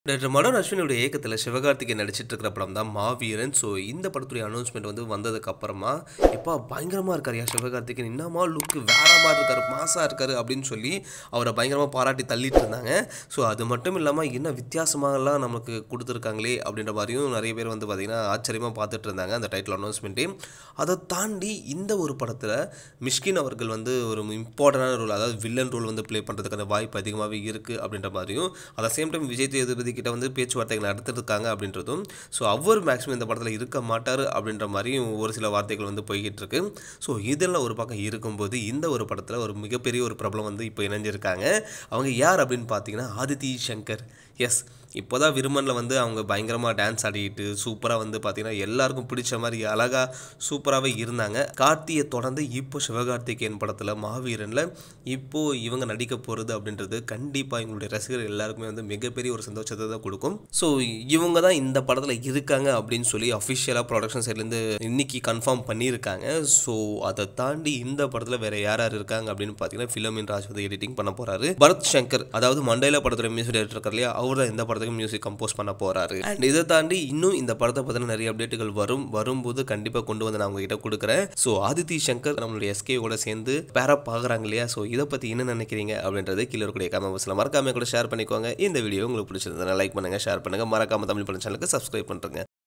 doctor மனோர் அஸ்வினுடைய இயக்கத்தில் சிவகார்த்திகேயன் நடிச்சிட்டு இருக்கிற படம் தான் மாவீரன் ஸோ இந்த படத்துடைய அனௌன்ஸ்மெண்ட் வந்து வந்ததுக்கு அப்புறமா எப்பா பயங்கரமாக இருக்காரு யா சிவகார்த்திகேயன் என்னமா லுக்கு வேற மாதிரி இருக்காரு மாசாக இருக்காரு அப்படின்னு சொல்லி அவரை பயங்கரமாக பாராட்டி தள்ளிட்டு இருந்தாங்க ஸோ அது மட்டும் இல்லாமல் என்ன வித்தியாசமாகலாம் நமக்கு கொடுத்துருக்காங்களே அப்படின்ற மாதிரியும் நிறைய பேர் வந்து பார்த்திங்கன்னா ஆச்சரியமாக பார்த்துட்டு இருந்தாங்க அந்த டைட்டில் அனௌன்ஸ்மெண்ட்டே அதை தாண்டி இந்த ஒரு படத்தில் மிஷ்கின் அவர்கள் வந்து ஒரு இம்பார்ட்டண்டான ரோல் அதாவது வில்லன் ரோல் வந்து ப்ளே பண்ணுறதுக்கான வாய்ப்பு அதிகமாகவே இருக்குது அப்படின்ற மாதிரியும் at same time Vijay Sethupathi கிட்ட வந்து பேச்சுவார்த்தைகள் நடத்திருக்காங்க அப்படின்றதும் ஸோ அவர் மேக்ஸிமம் இந்த படத்தில் இருக்க மாட்டார் அப்படின்ற மாதிரியும் ஒரு சில வார்த்தைகள் வந்து போய்கிட்டு இருக்கு ஸோ இதெல்லாம் ஒரு பக்கம் இருக்கும்போது இந்த ஒரு படத்தில் ஒரு மிகப்பெரிய ஒரு பிரபலம் வந்து இப்போ இணைஞ்சிருக்காங்க அவங்க யார் அப்படின்னு பார்த்தீங்கன்னா ஆதித்தி சங்கர் எஸ் இப்போ தான் விருமனில் வந்து அவங்க பயங்கரமாக டான்ஸ் ஆடிக்கிட்டு சூப்பராக வந்து பார்த்திங்கன்னா எல்லாருக்கும் பிடிச்ச மாதிரி அழகாக சூப்பராகவே இருந்தாங்க கார்த்தியை தொடர்ந்து இப்போ சிவகார்த்திகேயன் படத்தில் மாவீரனில் இப்போது இவங்க நடிக்க போகிறது அப்படின்றது கண்டிப்பாக இவங்களுடைய ரசிகர்கள் எல்லாருக்குமே வந்து மிகப்பெரிய ஒரு சந்தோஷத்தை தான் கொடுக்கும் ஸோ இவங்க தான் இந்த படத்தில் இருக்காங்க அப்படின்னு சொல்லி அஃபிஷியலாக ப்ரொடக்ஷன் சைட்லேருந்து இன்னைக்கு கன்ஃபார்ம் பண்ணியிருக்காங்க ஸோ அதை தாண்டி இந்த படத்தில் வேறு யார் யார் இருக்காங்க அப்படின்னு பார்த்தீங்கன்னா ஃபிலமின் ராஜ் வந்து எடிட்டிங் பண்ண போகிறாரு பரத் சங்கர் அதாவது மண்டேலா படத்துடைய மியூசிக் டைரக்டர் இருக்கார் இல்லையா அவர் தான் இந்த படத்துக்கு மியூசிக் கம்போஸ் பண்ண போகிறாரு அண்ட் இதை தாண்டி இன்னும் இந்த படத்தை பற்றின நிறைய அப்டேட்டுகள் வரும் வரும்போது கண்டிப்பாக கொண்டு வந்து நான் உங்ககிட்ட கொடுக்குறேன் ஸோ ஆதித்தி சங்கர் நம்மளுடைய எஸ்கேவோட சேர்ந்து பேரப் ஆகுறாங்க இல்லையா ஸோ இதை பற்றி என்ன நினைக்கிறீங்க அப்படின்றது கீழே இருக்கக்கூடிய கமெண்ட் பாக்ஸில் மறக்காம கூட ஷேர் பண்ணிக்கோங்க இந்த வீடியோ உங்களுக்கு பிடிச்சிருந்தா லைக் பண்ணுங்கள் ஷேர் பண்ணுங்கள் மறக்காம தமிழ் பண்ண சேனலுக்கு சப்ஸ்கிரைப் பண்ணுறேங்க